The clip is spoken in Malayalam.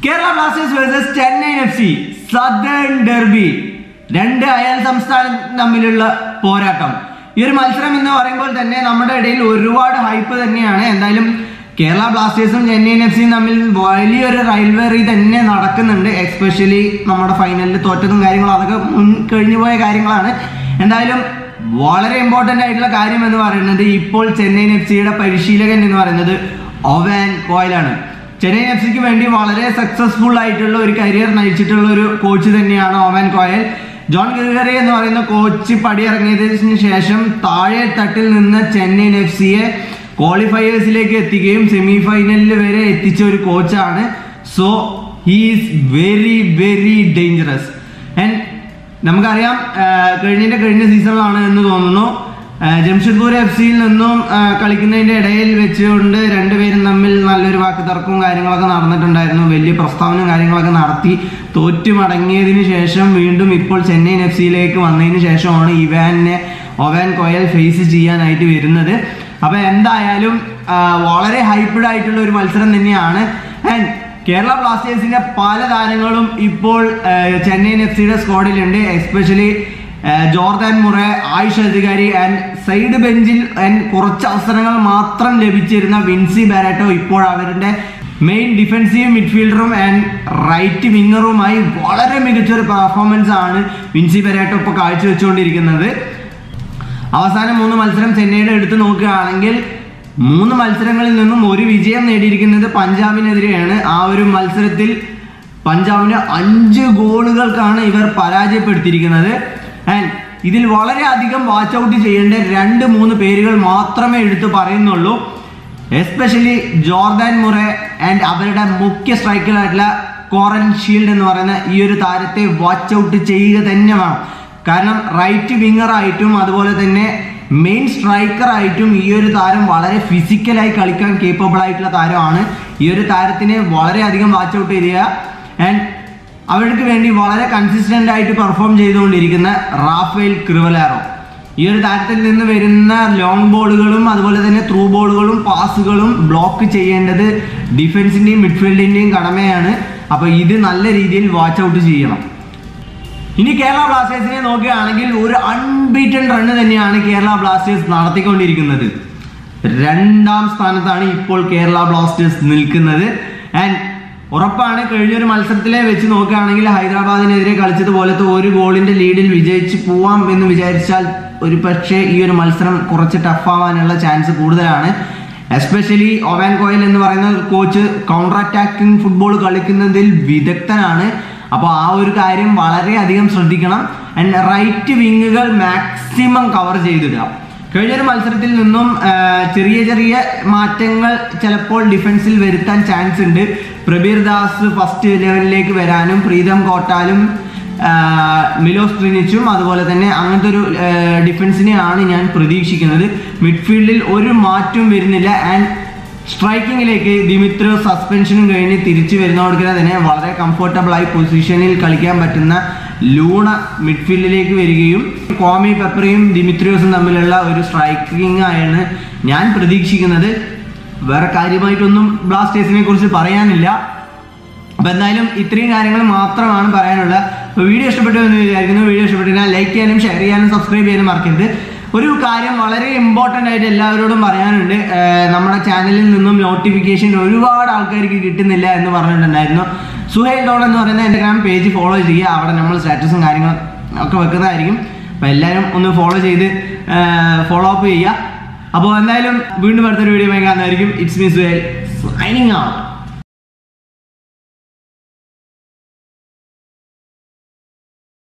Kerala Blasters versus Chennai F C southern derby രണ്ട് അയൽ സംസ്ഥാനം തമ്മിലുള്ള പോരാട്ടം ഈ ഒരു മത്സരം എന്ന് പറയുമ്പോൾ തന്നെ നമ്മുടെ ഇടയിൽ ഒരുപാട് ഹൈപ്പ് തന്നെയാണ് എന്തായാലും കേരള ബ്ലാസ്റ്റേഴ്സും ചെന്നൈ എഫ് സിയും തമ്മിൽ വലിയൊരു റൈൽവറി തന്നെ നടക്കുന്നുണ്ട് എക്സ്പെഷ്യലി നമ്മുടെ ഫൈനലിൽ തോറ്റതും കാര്യങ്ങളും അതൊക്കെ മുൻ കഴിഞ്ഞു പോയ കാര്യങ്ങളാണ് എന്തായാലും വളരെ ഇമ്പോർട്ടന്റ് ആയിട്ടുള്ള കാര്യം എന്ന് പറയുന്നത് ഇപ്പോൾ ചെന്നൈ എഫ് സിയുടെ പരിശീലകൻ എന്ന് പറയുന്നത് ഒവാൻ കോയിലാണ് ചെന്നൈ എഫ് സിക്ക് വേണ്ടി വളരെ സക്സസ്ഫുൾ ആയിട്ടുള്ള ഒരു കരിയർ നയിച്ചിട്ടുള്ള ഒരു കോച്ച് തന്നെയാണ് ഓവൻ കോയൽ ജോൺ ഗിർഗറി എന്ന് പറയുന്ന കോച്ച് പടിയിറങ്ങിയതിനു ശേഷം താഴെ തട്ടിൽ നിന്ന് ചെന്നൈ എഫ് സിയെ ക്വാളിഫയേഴ്സിലേക്ക് എത്തിക്കുകയും സെമി ഫൈനലിൽ വരെ എത്തിച്ച ഒരു കോച്ചാണ് so he's very very dangerous and നമുക്കറിയാം ആഹ് കഴിഞ്ഞതിന്റെ കഴിഞ്ഞ സീസണിലാണ് എന്ന് തോന്നുന്നു ആഹ് ജംഷഡ്പൂർ എഫ് സിയിൽ നിന്നും ആഹ് കളിക്കുന്നതിന്റെ ഇടയിൽ വെച്ചുകൊണ്ട് രണ്ടുപേരും തമ്മിൽ നല്ലൊരു വാക്ക് തർക്കവും കാര്യങ്ങളൊക്കെ നടന്നിട്ടുണ്ടായിരുന്നു വലിയ പ്രസ്താവനയും കാര്യങ്ങളൊക്കെ നടത്തി തോറ്റു മടങ്ങിയതിന് ശേഷം വീണ്ടും ഇപ്പോൾ ചെന്നൈയിൻ എഫ് സിയിലേക്ക് വന്നതിന് ശേഷമാണ് ഇവാനെ ഒവാൻ കോയൽ ഫേസ് ചെയ്യാനായിട്ട് വരുന്നത് അപ്പൊ എന്തായാലും ആഹ് വളരെ ഹൈപ്പിഡ് ആയിട്ടുള്ള ഒരു മത്സരം തന്നെയാണ് ആൻഡ് കേരള ബ്ലാസ്റ്റേഴ്സിന്റെ പല താരങ്ങളും ഇപ്പോൾ ആഹ് ചെന്നൈയിൻ എഫ് സിയുടെ സ്ക്വാഡിലുണ്ട് especially Jordan Murray Ayush Adhikari and side ബെഞ്ചിൽ ആൻഡ് കുറച്ച് അവസരങ്ങൾ മാത്രം ലഭിച്ചിരുന്ന വിൻസി ബാരറ്റോ ഇപ്പോൾ അവരുടെ മെയിൻ ഡിഫൻസീവ് മിഡ്ഫീൽഡറും ആൻഡ് റൈറ്റ് വിങ്ങറുമായി വളരെ മികച്ചൊരു പെർഫോമൻസ് ആണ് വിൻസി ബെരാട്ടോ ഇപ്പോൾ കാഴ്ചവെച്ചുകൊണ്ടിരിക്കുന്നത് അവസാന മൂന്ന് മത്സരം ചെന്നൈയുടെ എടുത്ത് നോക്കുകയാണെങ്കിൽ മൂന്ന് മത്സരങ്ങളിൽ നിന്നും ഒരു വിജയം നേടിയിരിക്കുന്നത് പഞ്ചാബിനെതിരെയാണ് ആ ഒരു മത്സരത്തിൽ പഞ്ചാബിന് അഞ്ച് ഗോളുകൾക്കാണ് ഇവർ പരാജയപ്പെടുത്തിയിരിക്കുന്നത് ആൻഡ് ഇതിൽ വളരെയധികം വാച്ച് ഔട്ട് ചെയ്യേണ്ട രണ്ട് മൂന്ന് പേരുകൾ മാത്രമേ എടുത്തു പറയുന്നുള്ളൂ എസ്പെഷ്യലി ജോർദാൻ മുറെ ആൻഡ് അവരുടെ മുഖ്യ സ്ട്രൈക്കറായിട്ടുള്ള കോറൻ ഷീൽഡ് എന്ന് പറയുന്ന ഈ ഒരു താരത്തെ വാച്ച് ഔട്ട് ചെയ്യുക തന്നെ വേണം കാരണം റൈറ്റ് വിങ്ങർ ആയിട്ടും അതുപോലെ തന്നെ മെയിൻ സ്ട്രൈക്കർ ആയിട്ടും ഈ ഒരു താരം വളരെ ഫിസിക്കലായി കളിക്കാൻ കേപ്പബിൾ ആയിട്ടുള്ള താരമാണ് ഈ ഒരു താരത്തിനെ വളരെയധികം വാച്ച് ഔട്ട് ചെയ്യുക ആൻഡ് അവർക്ക് വേണ്ടി വളരെ കൺസിസ്റ്റന്റ് ആയിട്ട് പെർഫോം ചെയ്തുകൊണ്ടിരിക്കുന്ന റാഫേൽ ക്രിവലാറോ ഈ ഒരു താരത്തിൽ നിന്ന് വരുന്ന ലോങ് ബോളുകളും അതുപോലെ തന്നെ ത്രൂ ബോളുകളും പാസുകളും ബ്ലോക്ക് ചെയ്യേണ്ടത് ഡിഫൻസിന്റെയും മിഡ്ഫീൽഡിന്റെയും കടമയാണ് അപ്പൊ ഇത് നല്ല രീതിയിൽ വാച്ച് ഔട്ട് ചെയ്യണം ഇനി കേരള ബ്ലാസ്റ്റേഴ്സിനെ നോക്കുകയാണെങ്കിൽ ഒരു അൺബീറ്റൺ റണ്ണ് തന്നെയാണ് കേരള ബ്ലാസ്റ്റേഴ്സ് നടത്തിക്കൊണ്ടിരിക്കുന്നത് രണ്ടാം സ്ഥാനത്താണ് ഇപ്പോൾ കേരള ബ്ലാസ്റ്റേഴ്സ് നിൽക്കുന്നത് ആൻഡ് ഉറപ്പാണ് കഴിഞ്ഞൊരു മത്സരത്തിലെ വെച്ച് നോക്കുകയാണെങ്കിൽ ഹൈദരാബാദിനെതിരെ കളിച്ചതുപോലത്തെ ഒരു ഗോളിന്റെ ലീഡിൽ വിജയിച്ച് പോവാം എന്ന് വിചാരിച്ചാൽ ഒരു പക്ഷേ ഈ ഒരു മത്സരം കുറച്ച് ടഫ് ആവാനുള്ള ചാൻസ് കൂടുതലാണ് എസ്പെഷ്യലി ഒവാൻ കോയൽ എന്ന് പറയുന്ന കോച്ച് കൗണ്ടർ അറ്റാക്കിംഗ് ഫുട്ബോൾ കളിക്കുന്നതിൽ വിദഗ്ധനാണ് അപ്പോൾ ആ ഒരു കാര്യം വളരെയധികം ശ്രദ്ധിക്കണം ആൻഡ് റൈറ്റ് വിങ്ങുകൾ മാക്സിമം കവർ ചെയ്തിടുക കഴിഞ്ഞൊരു മത്സരത്തിൽ നിന്നും ആ, ചെറിയ ചെറിയ മാറ്റങ്ങൾ ചിലപ്പോൾ ഡിഫൻസിൽ വരുത്താൻ ചാൻസ് ഉണ്ട് പ്രബീർ ദാസ് ഫസ്റ്റ് ലെവലിലേക്ക് വരാനും പ്രീതം കോട്ടാലും ആ, മിലോസ് ട്രിനിച്ചും അതുപോലെ തന്നെ അങ്ങനത്തെ ഒരു ആ, ഡിഫൻസിനെയാണ് ഞാൻ പ്രതീക്ഷിക്കുന്നത് മിഡ്ഫീൽഡിൽ ഒരു മാറ്റവും വരുന്നില്ല ആൻഡ് സ്ട്രൈക്കിങ്ങിലേക്ക് ദിമിത്രോ സസ്പെൻഷനും കഴിഞ്ഞ് തിരിച്ചു വരുന്നവർക്ക് തന്നെ വളരെ കംഫർട്ടബിൾ ആയി പൊസിഷനിൽ കളിക്കാൻ പറ്റുന്ന ലൂണ മിഡ്ഫീൽഡിലേക്ക് വരികയും കോമി പെപ്പറയും ദിമിത്രിയോസും തമ്മിലുള്ള ഒരു സ്ട്രൈക്കിംഗ് ആണ് ഞാൻ പ്രതീക്ഷിക്കുന്നത് വേറെ കാര്യമായിട്ടൊന്നും ബ്ലാസ്റ്റേഴ്സിനെ കുറിച്ച് പറയാനില്ല അപ്പൊ എന്തായാലും ഇത്രയും കാര്യങ്ങൾ മാത്രമാണ് പറയാനുള്ളത് അപ്പോൾ വീഡിയോ ഇഷ്ടപ്പെട്ടു എന്ന് വിചാരിക്കുന്നു വീഡിയോ ഇഷ്ടപ്പെട്ടാൽ ലൈക്ക് ചെയ്യാനും ഷെയർ ചെയ്യാനും സബ്സ്ക്രൈബ് ചെയ്യാനും മറക്കരുത് ഒരു കാര്യം വളരെ ഇമ്പോർട്ടൻ്റ് ആയിട്ട് എല്ലാവരോടും പറയാനുണ്ട് ഏർ നമ്മുടെ ചാനലിൽ നിന്നും നോട്ടിഫിക്കേഷൻ ഒരുപാട് ആൾക്കാർക്ക് കിട്ടുന്നില്ല എന്ന് പറഞ്ഞിട്ടുണ്ടായിരുന്നു സുഹേൽ ഡോൺ എന്ന് പറയുന്ന ഇൻസ്റ്റാഗ്രാം പേജ് ഫോളോ ചെയ്യുക അവിടെ നമ്മൾ സ്റ്റാറ്റസും കാര്യങ്ങളും ഒക്കെ വെക്കുന്നതായിരിക്കും അപ്പോൾ എല്ലാവരും ഒന്ന് ഫോളോ ചെയ്ത് ഫോളോ അപ്പ് ചെയ്യുക അപ്പോൾ എന്തായാലും വീണ്ടും അടുത്തൊരു വീഡിയോ കാണുന്നതായിരിക്കും it's me Suhail signing out